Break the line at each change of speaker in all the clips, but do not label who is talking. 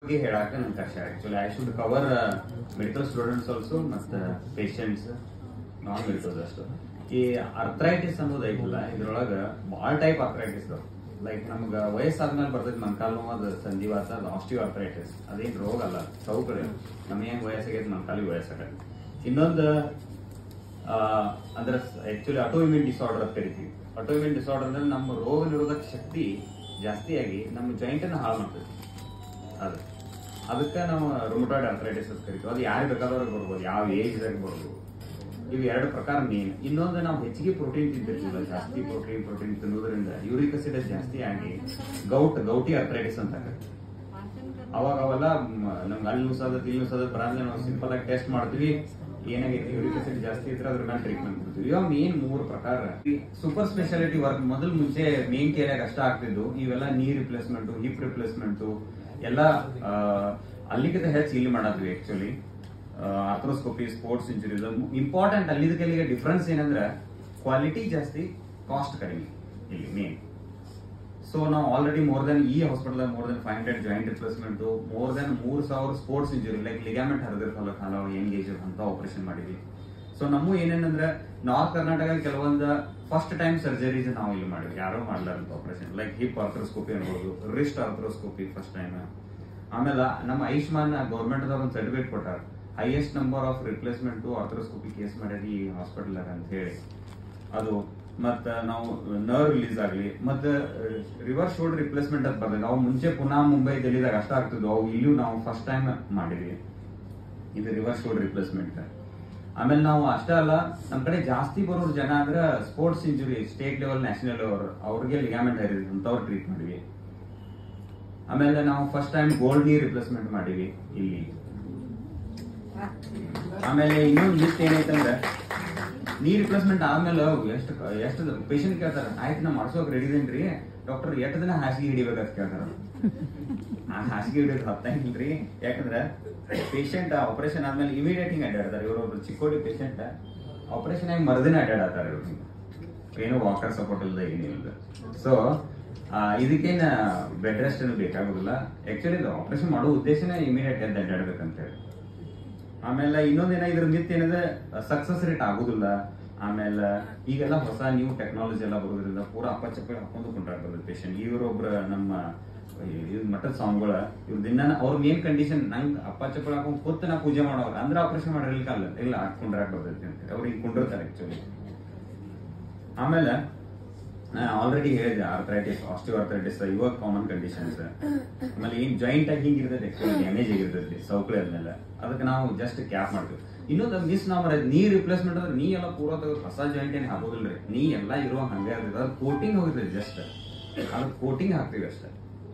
ಬಗ್ಗೆ ಹೇಳಾಕ ನನ್ ಕಷ್ಟ actually I should cover medical students also ಮತ್ತು ಪೇಷಂಟ್ಸ್ ನಾನ್ ಮೆಡಿಕಲ್ ಅಷ್ಟು ಈ ಅರ್ಥ್ರೈಟಿಸ್ ಅನ್ನೋದು ಐತಿಲ್ಲ ಇದ್ರೊಳಗ ಭಾಳ ಟೈಪ್ ಅರ್ಥ್ರೈಟಿಸ್ ಲೈಕ್ ನಮ್ಗ ವಯಸ್ಸಾದ್ಮೇಲೆ ಬರ್ತೈತಿ ಮೊಣಕಾಲು ನೋವು ಅದು ಸಂಧಿವಾತ ಅದು ಆಸ್ಟಿಯೋ ಅರ್ಥ್ರೈಟಿಸ್ ಅದೇನ್ ರೋಗ ಅಲ್ಲ ಸೌಕರ್ಯ ನಮಗೆ ಹೆಂಗ್ ವಯಸ್ಸಾಗೈತಿ ಮೊಣಕಾಲಿಗೆ ವಯಸ್ಸಾಗೈತಿ ಇನ್ನೊಂದು ಆ, ಅಂದ್ರೆ ಆಕ್ಚುಲಿ ಆಟೋ ಇಮ್ಯೂನ್ ಡಿಸಾರ್ಡರ್ ಅಂತ ಕರಿತೀವಿ ಆಟೋ ಇಮ್ಯೂನ್ ಡಿಸಾರ್ಡರ್ ಅಂದ್ರೆ ನಮ್ಮ ರೋಗ ನಿರೋಧಕ ಶಕ್ತಿ ಜಾಸ್ತಿಯಾಗಿ ನಮ್ಮ ಜಾಯಿಂಟ್ ಅನ್ನ ಹಾಳು ಮಾಡ್ತೈತಿ ಅದು ಅದಕ್ಕೆ ನಾವು ರುಮಟಾಯ್ಡ್ ಅರ್ಥರೈಟಿಸ್ ಅಂತ ಕರಿತೀವಿ ಅದು ಯಾರು ಬೇಕಾದವ್ರಿಗೆ ಬರ್ಬೋದು ಯಾವ ಏಜ್ದಾಗ ಬರ್ಬೋದು ಇವು ಎರಡು ಪ್ರಕಾರ ಮೇನ್ ಇನ್ನೊಂದು ನಾವು ಹೆಚ್ಚಿಗೆ ಪ್ರೋಟೀನ್ ತಿಂತಿರ್ತೀವಲ್ಲ ಜಾಸ್ತಿ ಪ್ರೋಟೀನ್ ಪ್ರೋಟೀನ್ ತಿನ್ನೋದ್ರಿಂದ ಯೂರಿಕ್ ಅಸಿಡ್ ಜಾಸ್ತಿ ಆಗಿ ಗೌಟ್ ಗೌಟಿ ಅರ್ಥರೈಟಿಸ್ ಅಂತ ಆಗುತ್ತೆ ಅವಾಗ ಅವೆಲ್ಲ ಮ್, ನಮ್ಗೆ ಅಲ್ಲಿ ನುಸದ ಇಲ್ಲಿ ನುಸದ ಬರಂದ್ರೆ ನಾವು ಸಿಂಪಲ್ ಆಗಿ ಟೆಸ್ಟ್ ಮಾಡ್ತೀವಿ ಏನಾಗೈತಿ ಯೂರಿಕ್ ಆಸಿಡ್ ಜಾಸ್ತಿ ಇದ್ರೆ ಅದ್ರ ಮೇಲೆ ಟ್ರೀಟ್ಮೆಂಟ್ ಕೊಡ್ತೀವಿ ಇವಾಗ ಮೇನ್ ಮೂರು ಪ್ರಕಾರ ಸೂಪರ್ ಸ್ಪೆಷಾಲಿಟಿ ವರ್ಕ್ ಮೊದಲು ಮುಂಚೆ ಮೇನ್ ಕೇರಿಯಾಗ ಅಷ್ಟ ಆಗ್ತಿದ್ದು ಇವೆಲ್ಲ ನೀ ರಿಪ್ಲೇಸ್ಮೆಂಟ್ ಹಿಪ್ ರಿಪ್ಲೇಸ್ಮೆಂಟ್ ಎಲ್ಲ ಆ, ಅಲ್ಲಿಗಿಂತ ಹೆಚ್ಚು ಇಲ್ಲಿ ಮಾಡತ್ವಿ actually arthroscopy sports injuries important ಅಲ್ಲಿದ್ದಕ್ಕೆ ಇಲ್ಲಿಗೆ ಡಿಫ್ರೆನ್ಸ್ ಏನಂದ್ರೆ ಕ್ವಾಲಿಟಿ ಜಾಸ್ತಿ ಕಾಸ್ಟ್ ಕಡಿಮೆ ಇಲ್ಲಿ ಮೇನ್ ಸೊ ನಾವು ಆಲ್ರೆಡಿ ಮೋರ್ ದೆನ್ ಈ hospital more than five hundred joint replacement more than ಮೂರ್ ಸಾವಿರ ಸ್ಪೋರ್ಟ್ಸ್ ಇಂಜುರಿ ಲೈಕ್ ಲಿಗಾಮೆಂಟ್ ಹರಿದಿರ್ತಲ್ಲ ಕಾಲ ಎಂಗೇಜ್ ಅಂತ ಆಪರೇಷನ್ ಮಾಡಿದ್ವಿ ಸೊ ನಮ್ಮ ಏನೇನಂದ್ರೆ ನಾರ್ತ್ ಕರ್ನಾಟಕ ಕೆಲವೊಂದು ಫಸ್ಟ್ ಟೈಮ್ ಸರ್ಜರೀಸ್ ನಾವು ಇಲ್ಲಿ ಮಾಡಿದ್ವಿ ಯಾರೋ ಮಾಡ್ಲಾರಂತ ಆಪರೇಷನ್ ಲೈಕ್ ಹಿಪ್ ಆರ್ಥ್ರೋಸ್ಕೋಪಿ ಅನ್ಬೋದು ರಿಸ್ಟ್ ಆರ್ಥ್ರೋಸ್ಕೋಪಿ ಫಸ್ಟ್ ಟೈಮ್ ಆಮೇಲೆ ನಮ್ಮ ಆಯುಷ್ಮಾನ್ ಗೌರ್ಮೆಂಟ್ ಒಂದು ಸರ್ಟಿಫಿಕೇಟ್ ಕೊಟ್ಟಾರ highest number of replacement arthroscopy case ಮಾಡ್ಯಾರಿ ಈ ಹಾಸ್ಪಿಟಲ್ ಅಂತ ಹೇಳಿ ಅದು ಮತ್ತ ನಾವು ನರ್ವ್ ರಿಲೀಸ್ ಆಗ್ಲಿ ಮತ್ತೆ ರಿವರ್ಸ್ ಶೋಲ್ಡರ್ ರಿಪ್ಲೇಸ್ಮೆಂಟ್ ಅಂತ ಬರ್ತದೆ ಅವು ಮುಂಚೆ ಪುನಃ ಮುಂಬೈ ಡೆಲ್ಲಿದಾಗ ಅಷ್ಟ ಆಗ್ತಿದ್ವು ಅವು ಇಲ್ಲೂ ನಾವು ಫಸ್ಟ್ ಟೈಮ್ ಮಾಡಿದ್ವಿ ಇದು ರಿವರ್ಸ್ ಶೋಲ್ಡರ್ ರಿಪ್ಲೇಸ್ಮೆಂಟ್ ಆಮೇಲೆ ನಾವು ಅಷ್ಟೇ ಅಲ್ಲ ನಮ್ ಕಡೆ ಜಾಸ್ತಿ ಬರೋರು ಜನ ಅಂದ್ರೆ sports injury state level national level ಅವ್ರಿಗೆ ಲಿಗಾಮೆಂಟ್ ಹರಿದ್ವಿ ಅಂತವ್ರು ಟ್ರೀಟ್ ಮಾಡಿವಿ ಆಮೇಲೆ ನಾವು first time gold knee replacement ಮಾಡಿವಿ ಇಲ್ಲಿ ಆಮೇಲೆ ಇನ್ನೊಂದು ಲಿಸ್ಟ್ ಏನೈತಂದ್ರೆ ನೀ ರಿಪ್ಲೇಸ್ಮೆಂಟ್ ಆದ್ಮೇಲೆ ಎಷ್ಟು ಎಷ್ಟು ಪೇಷಂಟ್ ಕೇಳ್ತಾರ ಆಯ್ತು ನಾ ಮಾಡ್ಸೋಕ್ ರೆಡಿ ಇದೇನ್ರಿ ಡಾಕ್ಟರ್ ಎಷ್ಟು ದಿನ ಹಾಸಿಗೆ ಹಿಡಿಬೇಕಂತ ಕೇಳ್ತಾರ ಆ ಹಾಸಿಗೆ ಹಿಡಿಯೋದು ಹತ್ತಂಗಿಲ್ರಿ ಯಾಕಂದ್ರೆ ಪೇಷಂಟ್ ಆಪರೇಷನ್ ಆದ್ಮೇಲೆ ಇಮಿಡಿಯೇಟ್ ಹಿಂಗ್ ಅಡ್ಡಾಡ್ತಾರೆ ಇವ್ರೊಬ್ರು ಚಿಕ್ಕೋಡಿ ಪೇಷಂಟ್ ಆಪರೇಷನ್ ಆಗಿ ಮರದಿನ ಅಡ್ಡಾಡತ್ತಾರ ಇವ್ರು ಹಿಂಗ ಏನು ವಾಕರ್ ಸಪೋರ್ಟ್ ಇಲ್ಲದೆ ಏನಿಲ್ಲ ಸೊ ಇದಕ್ಕೇನ ಬೆಡ್ ರೆಸ್ಟ್ ಏನು ಬೇಕಾಗುದಿಲ್ಲ ಆಕ್ಚುಲಿ ಆಪರೇಷನ್ ಮಾಡೋ ಉದ್ದೇಶನೇ ಇಮಿಡಿಯೇಟ್ ಎದ್ದು ಅಡ್ಡಾಡ್ಬೇಕಂತ ಹೇಳಿ ಆಮೇಲೆ ಇನ್ನೊಂದೇನ ಇದ್ರ ಮಿತ್ ಏನಂದ್ರೆ ಸಕ್ಸಸ್ ರೇಟ್ ಆಗುದಿಲ್ಲ ಆಮೇಲೆ ಈಗೆಲ್ಲ ಹೊಸ ನ್ಯೂ ಟೆಕ್ನಾಲಜಿ ಎಲ್ಲ ಬರೋದ್ರಿಂದ ಪೂರಾ ಅಪ್ಪ ಚಪ್ಪಲಿ ಹಾಕೊಂಡು ಕೊಂಡಾಡ್ತದೆ ಪೇಷಂಟ್ ಇವ್ರೊಬ್ರ ನಮ್ಮ ಇವ್ ಮಠದ ಸ್ವಾಮಿಗಳ ಇವ್ರ ದಿನ ಅವ್ರ ಮೇನ್ ಕಂಡೀಷನ್ ನಂಗ್ ಅಪ್ಪ ಚಪ್ಪಲಿ ಹಾಕೊಂಡ್ ಕೂತ್ ನಾ ಪೂಜೆ ಮಾಡೋರು ಅಂದ್ರೆ ಆಪರೇಷನ್ ಮಾಡಿರ್ಲಿಕ್ಕೆ ಅಲ್ಲ ಇಲ್ಲ ಹಾಕೊಂಡ್ರಾಕ್ ಬರ್ತೈತಿ ಅಂತ ಅವ್ರಿಗೆ ಕುಂಡಿರ್ತಾರೆ ಆಕ್ಚುಲಿ ಆಮೇಲೆ ಆಲ್ರೆಡಿ ಹೇಳಿದೆ ಆರ್ಥರೈಟಿಸ್ ಆಸ್ಟಿಯೋ ಆರ್ಥರೈಟಿಸ್ ಇವಾಗ ಕಾಮನ್ ಕಂಡೀಷನ್ಸ್ ಆಮೇಲೆ ಏನ್ ಜಾಯಿಂಟ್ ಆಗಿ ಹಿಂಗಿರ್ತೈತೆ ಆಕ್ಚುಲಿ ಡ್ಯಾಮೇಜ್ ಆಗಿರ್ತೈತಿ ಸೌಕಳಿ ಆದ್ಮೇಲೆ ಅದಕ್ಕೆ ನಾವು ಜಸ್ಟ್ ಕ್ಯಾಪ್ ಮಾಡ್ತೀವಿ ಇನ್ನೊಂದು ಮಿಸ್ ನಾವು ಮಾಡೋದು ನೀ ರಿಪ್ಲೇಸ್ಮೆಂಟ್ ಅಂದ್ರೆ ನೀ ಎಲ್ಲ ಪೂರ ತೆಗೆದು ಹೊಸ ಜಾಯಿಂಟ್ ಏನು ಹಾಕೋದಿಲ್ರಿ ನೀ ಎಲ್ಲ ಇರುವ ಹಂಗೆ ಇರ್ತೈತೆ ಅದು ಕೋಟಿಂಗ್ ಹೋಗಿರ್ತೈತಿ ಜಸ್ಟ್ ಅದು ಕೋಟಿಂಗ್ ಹಾಕ್ತೀವಿ ಅಷ್ಟೇ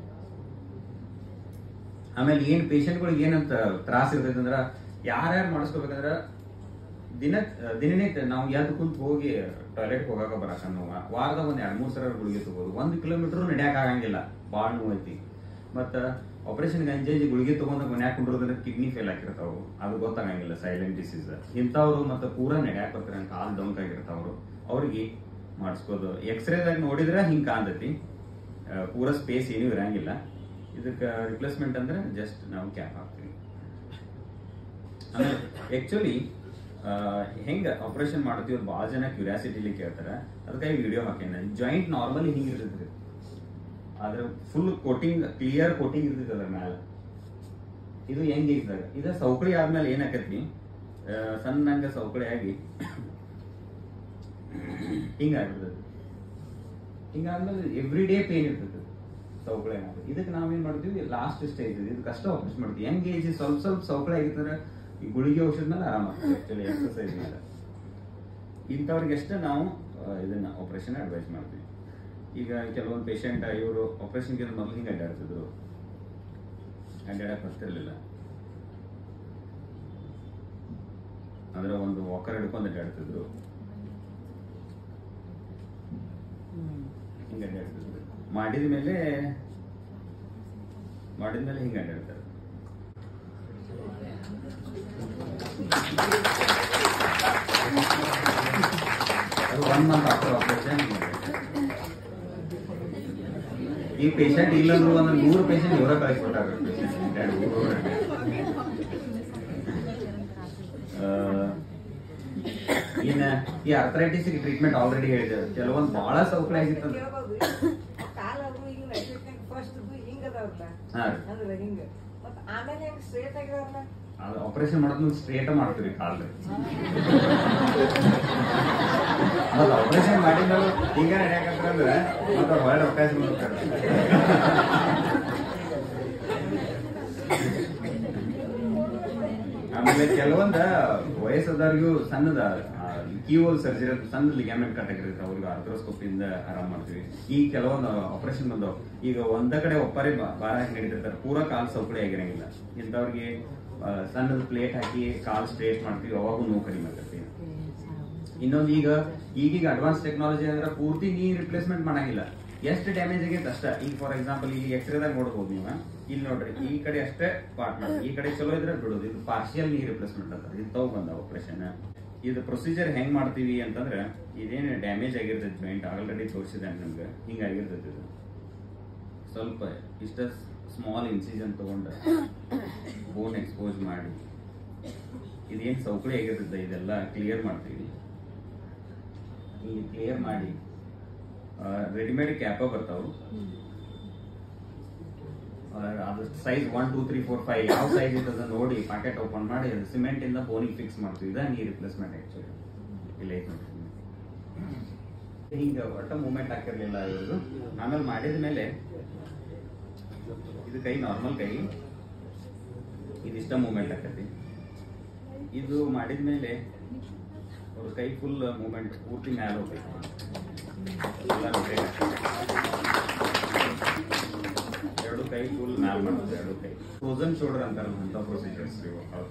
ಆಮೇಲೆ ಏನ್ ಪೇಷಂಟ್ಗಳಿಗೆ ಏನಂತ ತ್ರಾಸ ಇರ್ತೈತೆ ಅಂದ್ರ ಯಾರ್ಯಾರು ಮಾಡಿಸ್ಕೋಬೇಕಂದ್ರ ದಿನ ದಿನನಿತ್ಯ ನಾವು ಎದ್ದು ಕುಂತ ಹೋಗಿ ಟಾಯ್ಲೆಟ್ ಹೋಗಾಕ ಬರಾಕ ನೋವ ವಾರದಾಗ ಒಂದ್ ಎರಡ್ ಮೂರ್ ಸಲ ಗುಳಿಗೆ ತಗೋದು ಒಂದ್ ಕಿಲೋಮೀಟರ್ ನಡ್ಯಾಕ ಆಗಂಗಿಲ್ಲ ಬಾಳ್ ನೋವು ಐತಿ ಮತ್ತ ಆಪರೇಷನ್ ಅಂಜೇಜಿ ಗುಳಿಗೆ ತಗೊಂಡ ಮನ್ಯಾಗ ಕುಂಡ್ರೋದ್ರೆ ಕಿಡ್ನಿ ಫೇಲ್ ಆಗಿರ್ತಾವು ಅದು ಗೊತ್ತಾಗಂಗಿಲ್ಲ ಸೈಲೆಂಟ್ ಡಿಸೀಸ್ ಇಂಥವ್ರು ಮತ್ತೆ ಪೂರಾ ನಡ್ಯಾಕ ಬರ್ತಾರೆ ಕಾಲ್ ಡೌನ್ ಆಗಿರ್ತಾವ್ರು ಅವ್ರಿಗೆ ಮಾಡಿಸ್ಕೋದು ಎಕ್ಸ್ರೇದಾಗ ನೋಡಿದ್ರೆ ಹಿಂಗ್ ಕಾಣ್ತೈತಿ ಆ, ಪೂರಾ ಸ್ಪೇಸ್ ಏನೂ ಇರಂಗಿಲ್ಲ ಇದಕ್ಕೆ ರಿಪ್ಲೇಸ್ಮೆಂಟ್ ಅಂದ್ರೆ ಜಸ್ಟ್ ನಾವು ಕ್ಯಾಪ್ ಹಾಕ್ತೀವಿ ಆಮೇಲೆ ಆಕ್ಚುಲಿ ಹೆಂಗ ಆಪರೇಷನ್ ಮಾಡ್ತೀವಿ ಭಾಳ ಜನ ಕ್ಯೂರಿಯಾಸಿಟಿಲಿ ಕೇಳ್ತಾರೆ ಅದಕ್ಕಾಗಿ ವಿಡಿಯೋ ಹಾಕೇನೆ ಜಾಯಿಂಟ್ ನಾರ್ಮಲಿ ಹಿಂಗ್ ಇರ್ತೈತಿ ಆದ್ರೆ ಫುಲ್ ಕೋಟಿಂಗ್ ಕ್ಲಿಯರ್ ಕೋಟಿಂಗ್ ಇರ್ತೈತಿ ಅದ್ರ ಮ್ಯಾಲ ಇದು ಹೆಂಗ್ ಇದ್ದಾಗ ಇದು ಸೌಕಳಿ ಆದ್ಮೇಲೆ ಏನಾಕೈತಿ ಆ, ಸಣ್ಣಂಗ ಸೌಕಳಿ ಆಗಿ ಹಿಂಗಾಗ್ಬಿಡ್ತೈತಿ ಹಿಂಗಾದ್ಮೇಲೆ ಎವ್ರಿ ಡೇ ಪೇನ್ ಇರ್ತೈತಿ ಸೌಕಳಿ ಏನಾದ್ರು ಇದಕ್ಕೆ ನಾವೇನ್ ಮಾಡ್ತೀವಿ ಲಾಸ್ಟ್ ಸ್ಟೇಜ್ ಇದು ಕಷ್ಟ ಆಪರೇಷನ್ ಮಾಡ್ತೀವಿ ಹೆಂಗ್ ಏಜ್ ಸ್ವಲ್ಪ ಸ್ವಲ್ಪ ಸೌಕಳಿ ಆಗಿರ್ತಂದ್ರೆ ಈ ಗುಳಿಗೆ ಔಷಧ ಮೇಲೆ ಆರಾಮ ಆಕ್ಚುಲಿ ಎಕ್ಸರ್ಸೈಸ್ ಮೇಲೆ ಇಂಥವ್ರಿಗೆ ಅಷ್ಟೇ ನಾವು ಆ, ಇದನ್ನ ಆಪರೇಷನ್ ಅಡ್ವೈಸ್ ಮಾಡ್ತೀವಿ ಈಗ ಕೆಲವೊಂದು ಪೇಷಂಟ್ ಇವರು ಆಪರೇಷನ್ಗೆ ಮೊದಲು ಹಿಂಗೆ ಅಡ್ಡಾಡ್ತಿದ್ರು ಅಡ್ಡಾಡಕ್ ಬರ್ತಿರ್ಲಿಲ್ಲ ಅಂದ್ರೆ ಒಂದು ವಾಕರ್ ಹಿಡ್ಕೊಂಡು ಅಡ್ಡಾಡ್ತಿದ್ರು ಹಿಂಗೆ ಅಡ್ಡಾಡ್ತಿದ್ರು ಮಾಡಿದ ಮೇಲೆ ಮಾಡಿದ ಮೇಲೆ ಹಿಂಗೆ ಅಡ್ಡಾಡ್ತಾರೆ ಅದು ಒನ್ ಮಂತ್ ಆಫ್ಟರ್ ಆಪರೇಷನ್ ಈ ಪೇಷಂಟ್ ಇಲ್ಲಂದ್ರು ಒಂದು ನೂರು ಪೇಷಂಟ್ ಇವರ ಕಳಿಸ್ಬಿಟ್ಟಾಗ ಪೇಷಂಟ್ ಎರಡು ಈ ಅರ್ಥರೈಟಿಸ್ ಟ್ರೀಟ್ಮೆಂಟ್ ಆಲ್ರೆಡಿ ಹೇಳಿದೆ ಕೆಲವೊಂದು ಬಹಳ ಸೌಕರ್ಯ ಆಗಿತ್ತು
ಕೇಳ್ಬೋದು ಕಾಲ ಅದು ಈಗ ನೈಟ್ರಿಕ್ ಫಸ್ಟ್ ಹಿಂಗ ಅದಾವಲ್ಲ
ಹಾ ರೀ.
ಅಂದ್ರೆ ಹಿಂಗ ಮತ್ತ ಆಮೇಲೆ ಹೆಂಗ್ ಸ್ಟ್ರೇಟ್ ಆಗಿದಾವಲ್ಲ
ಅದು ಆಪರೇಷನ್ ಮಾಡೋದ್ ಸ್ಟ್ರೇಟ್ ಮಾಡ್ತೀವಿ ಕಾಲ್ ಮತ್ತೆ ಆಪರೇಷನ್ ಮಾಡಿದ್ರು ಈಗ ಯಾಕಂದ್ರೆ ಮತ್ತೆ ಅವ್ರು ಹೊರಗೆ ಅವಕಾಶ ಮಾಡ್ತಾರೆ ಆಮೇಲೆ ಕೆಲವೊಂದ ವಯಸ್ಸದವ್ರಿಗೂ ಸಣ್ಣದ ಕೀವೋಲ್ ಸರ್ಜರಿ ಸಣ್ಣ ಲಿಗ್ಯಾಮೆಂಟ್ ಕಟ್ ಆಗಿರುತ್ತೆ ಅವ್ರಿಗೆ ಆರ್ಥ್ರೋಸ್ಕೋಪ್ ಇಂದ ಆರಾಮ್ ಮಾಡ್ತೀವಿ ಈ ಕೆಲವೊಂದು ಆಪರೇಷನ್ ಬಂದವು ಈಗ ಒಂದ ಕಡೆ ಒಪ್ಪರೆ ಭಾರ ಹಾಕಿ ನಡೀತಿರ್ತಾರೆ ಪೂರಾ ಕಾಲ್ ಸೌಕಳಿ ಆಗಿರಂಗಿಲ್ಲ ಇಂಥವ್ರಿಗೆ ಆ, ಸಣ್ಣದ ಪ್ಲೇಟ್ ಹಾಕಿ ಕಾಲ್ ಸ್ಟ್ರೇಟ್ ಮಾಡ್ತೀವಿ ಅವಾಗೂ ನೋವು ಕಡಿಮೆ ಆಗ್ತೈತಿ ಇನ್ನೊಂದು ಈಗ ಈಗೀಗ ಅಡ್ವಾನ್ಸ್ ಟೆಕ್ನಾಲಜಿ ಅಂದ್ರೆ ಪೂರ್ತಿ ನೀ ರಿಪ್ಲೇಸ್ಮೆಂಟ್ ಮಾಡಂಗಿಲ್ಲ ಎಷ್ಟು ಡ್ಯಾಮೇಜ್ ಆಗೈತೆ ಅಷ್ಟ ಈಗ ಫಾರ್ ಎಕ್ಸಾಂಪಲ್ ಇಲ್ಲಿ ಎಕ್ಸ್ರೇದಾಗ ನೋಡ್ಬೋದು ನೀವು ಇಲ್ಲಿ ನೋಡ್ರಿ ಈ ಕಡೆ ಅಷ್ಟೇ ಪಾರ್ಟ್ ಮಾಡಿ ಈ ಕಡೆ ಚಲೋ ಇದ್ರೆ ಬಿಡೋದು ಇದು ಪಾರ್ಷಿಯಲ್ ನೀ ರಿಪ್ಲೇಸ್ಮೆಂಟ್ ಅಂತ ಇಂಥವು ಬಂದ ಆಪರೇಷನ್ ಇದು ಪ್ರೊಸೀಜರ್ ಹೆಂಗ್ ಮಾಡ್ತೀವಿ ಅಂತಂದ್ರೆ ಇದೇನು ಡ್ಯಾಮೇಜ್ ಆಗಿರ್ತೈತಿ ಜಾಯಿಂಟ್ ಆಲ್ರೆಡಿ ತೋರಿಸಿದೆ ನಿಮ್ಗೆ ಹಿಂಗಾಗಿರ್ತೈತಿ ಇದು ಸ್ವಲ್ಪ ಇಷ್ಟ ಸ್ಮಾಲ್ ಇನ್ಸಿಜನ್ ತಗೊಂಡು ಬೋನ್ ಎಕ್ಸ್ಪೋಸ್ ಮಾಡಿ ಇದೇನು ಸೌಕಳಿ ಆಗಿರ್ತೈತೆ ಇದೆಲ್ಲ ಕ್ಲಿಯರ್ ಮಾಡ್ತೀವಿ ಈ ಕ್ಲಿಯರ್ ಮಾಡಿ ರೆಡಿಮೇಡ್ ಕ್ಯಾಪ ಬರ್ತಾವು ಆ, ಅದು size one two three four five ಯಾವ ಸೈಜ್ ಇರ್ತದ ನೋಡಿ ಪ್ಯಾಕೆಟ್ ಓಪನ್ ಮಾಡಿ ಅದು ಸಿಮೆಂಟ್ ಇಂದ ಬೋನಿಗೆ ಫಿಕ್ಸ್ ಮಾಡ್ತೀವಿ ಇದ ನೀ ರಿಪ್ಲೇಸ್ಮೆಂಟ್ ಆಕ್ಚುಲಿ ಇಲ್ಲ ಐತ್ ನೋಡ್ರಿ ಹಿಂಗ ಒಟ್ಟ ಮೂವ್ಮೆಂಟ್ ಹಾಕಿರ್ಲಿಲ್ಲ ಇವ್ರದ್ದು ಆಮೇಲೆ ಮಾಡಿದ ಮೇಲೆ ಇದು ಕೈ ನಾರ್ಮಲ್ ಕೈ ಇದಿಷ್ಟ ಮೂವ್ಮೆಂಟ್ ಆಕತಿ ಇದು ಮಾಡಿದ ಮೇಲೆ ಅವ್ರ ಕೈ ಫುಲ್ ಮೂವ್ಮೆಂಟ್ ಪೂರ್ತಿ ಮ್ಯಾಲ ಹೋಗ್ತೈತಿ ಎಲ್ಲ rotate ಆಗ್ತೈತಿ. ಎರಡು ಕೈ ಫುಲ್ ಮ್ಯಾಲ್ ಮಾಡೋದು ಎರಡು ಕೈ ಫ್ರೋಸನ್ ಶೋಲ್ಡರ್ ಅಂತಾರಲ್ಲ ಅಂತ ಪ್ರೊಸೀಜರ್ಸ್ ಇವು ಹೌದು.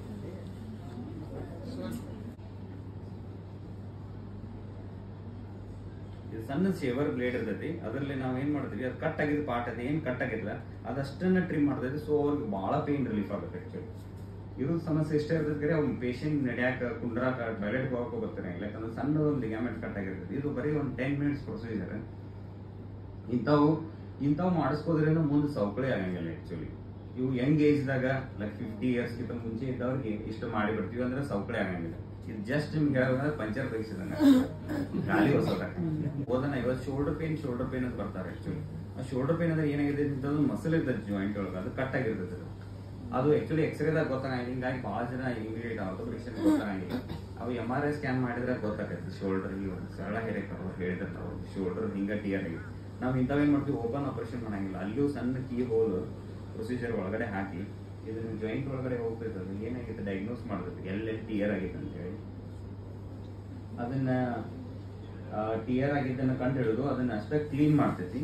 ಇದು ಸಣ್ಣ ಶೇವರ್ ಬ್ಲೇಡ್ ಇರ್ತೈತಿ ಅದರಲ್ಲಿ ನಾವ್ ಏನ್ ಮಾಡ್ತೀವಿ ಅದು ಕಟ್ ಆಗಿದ್ ಪಾರ್ಟ್ ಅದ ಏನ್ ಕಟ್ ಆಗಿಲ್ಲ ಅದಷ್ಟನ್ನ ಟ್ರಿಮ್ ಮಾಡ್ತೈತಿ ಸೊ ಅವ್ರಿಗೆ ಬಹಳ ಪೇನ್ ರಿಲೀಫ್ ಆಗುತ್ತೆ ಆಕ್ಚುಲಿ ಇದು ಸಮಸ್ಯೆ ಇಷ್ಟೇ ಇರ್ತೈತಿ ಅವ್ನ ಪೇಷಂಟ್ ನಡೆಯಾಕ ಕುಂಡ್ರಾಕ ಟಾಯ್ಲೆಟ್ ಹೋಗಕ್ಕೆ ಬರ್ತಾರೆ ಯಾಕಂದ್ರೆ ಸಣ್ಣ ಒಂದು ಲಿಗಾಮೆಂಟ್ ಕಟ್ ಆಗಿರ್ತೈತಿ ಇದು ಬರೀ ಒಂದು ಟೆನ್ ಮಿನಿಟ್ಸ್ ಪ್ರೊಸೀಜರ್ ಇಂಥವು ಇಂಥವು ಮಾಡಿಸ್ಕೋದ್ರಿಂದ ಮುಂದೆ ಸೌಕಳಿ ಆಗಂಗಿಲ್ಲ ಆಕ್ಚುಲಿ ಇವು ಯಂಗ್ ಏಜ್ದಾಗ ಲೈಕ್ ಫಿಫ್ಟಿ ಇಯರ್ಸ್ ಗಿಂತ ಮುಂಚೆ ಇದ್ದವ್ರಿಗೆ ಇಷ್ಟು ಮಾಡಿ ಬಿಡ್ತೀವಿ ಅಂದ್ರೆ ಸೌಕಳಿ ಆಗಂಗಿಲ್ಲ ಇದು ಜಸ್ಟ್ ನಿಮ್ಗೆ ಹೇಳೋದಂದ್ರೆ ಪಂಚರ್ ತೆಗಿಸಿದಂಗ ಗಾಳಿ ಹೊಸದ ಹೋದನ ಇವತ್ತು ಶೋಲ್ಡರ್ ಪೇನ್ ಶೋಲ್ಡರ್ ಪೇನ್ ಅಂತ ಬರ್ತಾರೆ ಆಕ್ಚುಲಿ ಆ ಶೋಲ್ಡರ್ ಪೇನ್ ಅಂದ್ರೆ ಏನಾಗಿದೆ ಅಂತಂದ್ರೆ ಮಸಲ್ ಇರ್ತದೆ ಜಾಯಿಂಟ್ ಒಳಗೆ ಅದು ಕಟ್ ಆಗಿರ್ತದೆ ಅದು. ಅದು ಆಕ್ಚುಲಿ ಎಕ್ಸ್ರೇದಾಗ ಗೊತ್ತಾಗಂಗಿಲ್ಲ ಹಿಂಗಾಗಿ ಬಹಳ ಜನ ಇಮಿಡಿಯೇಟ್ ಆರ್ಥೋಪೆಡಿಷನ್ ಗೊತ್ತಾಗಂಗಿಲ್ಲ ಅವು ಎಂ ಆರ್ ಐ ಸ್ಕ್ಯಾನ್ ಮಾಡಿದ್ರೆ ಗೊತ್ತಾಗತ್ತೆ ಶೋಲ್ಡರ್ ಇಲ್ಲಿ ಒಂದು ಸರಳ ಹೇರಕ್ಕೆ ಅವ್ರು ಹೇಳಿದ್ರು ಶೋಲ್ಡರ್ ಹಿಂಗ ಟಿಯರ್ ಆಗಿ ನಾವು ಇಂಥವೇನ್ ಮಾಡ್ತೀವಿ ಓಪನ್ ಆಪರೇಷನ್ ಮಾಡಂಗಿಲ್ಲ ಅಲ್ಲಿಯೂ ಸಣ್ಣ ಕೀ ಹೋಲ್ ಪ್ರೊಸೀಜರ್ ಒಳಗಡೆ ಹಾಕಿ ಇದನ್ನ ಜಾಯಿಂಟ್ ಒಳಗಡೆ ಹೋಗ್ತೈತೆ ಅದು ಏನಾಗೈತೆ ಡಯಾಗ್ನೋಸ್ ಮಾಡ್ತೈತೆ ಎಲ್ಲೆಲ್ಲಿ ಟಿಯರ್ ಆಗೈತೆ ಅಂತ ಹೇಳಿ ಅದನ್ನ ಟಿಯರ್ ಆಗಿದ್ದನ್ನ ಕಂಡು ಹಿಡಿದು ಅದನ್ನ ಅಷ್ಟೇ ಕ್ಲೀನ್ ಮಾಡ್ತೈತಿ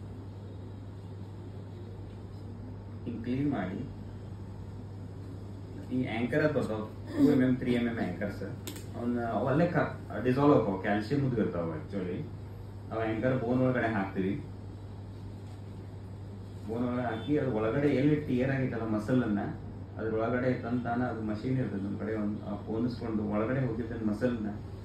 ಹಿಂಗ್ ಕ್ಲೀನ್ ಮಾಡಿ ಈ ಆಂಕರ್ ಅಂತ ಬರ್ತಾವ two M M three M M anchors ಅವನ್ನ ಅವಲ್ಲೇ ಡಿಸಾಲ್ವ್ ಆಕಾವ ಕ್ಯಾಲ್ಸಿಯಂ ಮುದ್ಗಿರ್ತಾವ ಆಕ್ಚುಲಿ ಅವ ಆಂಕರ್ ಬೋನ್ ಒಳಗಡೆ ಹಾಕ್ತಿವಿ ಬೋನ್ ಒಳಗಡೆ ಹಾಕಿ ಅದ್ರ ಒಳಗಡೆ ಎಲ್ಲಿ ಟಿಯರ್ ಆಗಿತ್ತಲ್ಲ ಮಸಲ್ ಅನ್ನ ಅದ್ರ ಒಳಗಡೆ ತಂತಾನ ಅದು ಮಷೀನ್ ಇರ್ತದೆ ನಮ್ಮ ಕಡೆ ಒಂದು ಪೋನಿಸ್ಕೊಂಡು ಒಳಗಡೆ ಹೋಗಿದ್ದ ಮಸಲ್ನ